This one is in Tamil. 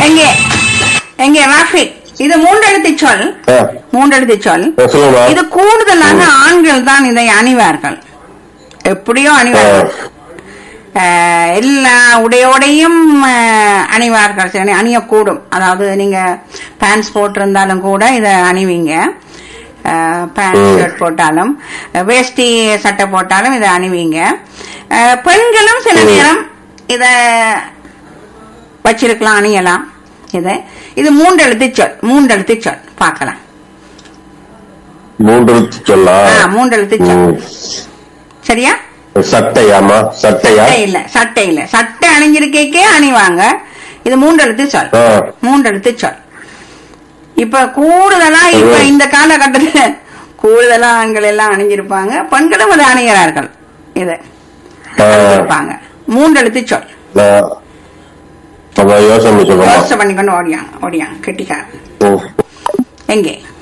எங்கே எங்கே ராஃபிக் இது மூன்றெழுத்து சொல் ஆ, மூன்றெழுத்து சொல் ஆ, சொல்லுங்க இது கூடுதலாக ஆண்கள் தான் இதை அணிவார்கள் எப்படியோ அணிவார்கள் அஹ், எல்லா உடையோடையும் அஹ், அணிவார்கள் சரி அணியக்கூடும் அதாவது நீங்க பேண்ட்ஸ் போட்டிருந்தாலும் கூட இதை அணிவீங்க பேண்ட் ம். ஷர்ட் போட்டாலும் அஹ், வேஷ்டி சட்டை போட்டாலும் இதை அணிவீங்க அஹ், பெண்களும் சில ம். நேரம் இத வச்சிருக்கலாம் அணியலாம் இதை இது மூன்று எழுத்து சொல் மூன்று எழுத்து சொல் பார்க்கலாம் மூன்று சொல்லா ஆ, மூன்று எழுத்து சொல் ம். சரியா சட்டையாமா சட்டையா சட்டை இல்ல சட்டை இல்ல சட்டை அணிஞ்சிருக்கே அணிவாங்க இது மூன்று எழுத்து சொல் ஆ, மூன்று எழுத்து சொல் இப்ப கூடுதலா இப்ப அது- இந்த காலகட்டத்துல கூடுதலா ஆண்கள் எல்லாம் அணிஞ்சிருப்பாங்க பெண்களும் அதை அணிகிறார்கள் இதை ஆ, அணிஞ்சிருப்பாங்க மூன்று எழுத்து சொல் நான் அப்ப யோசனை சொல்லுமா யோசனை பண்ணிக்கொண்டு ஓடியாங்க ஓடியாங்க கெட்டிக்காரன் ம். எங்கே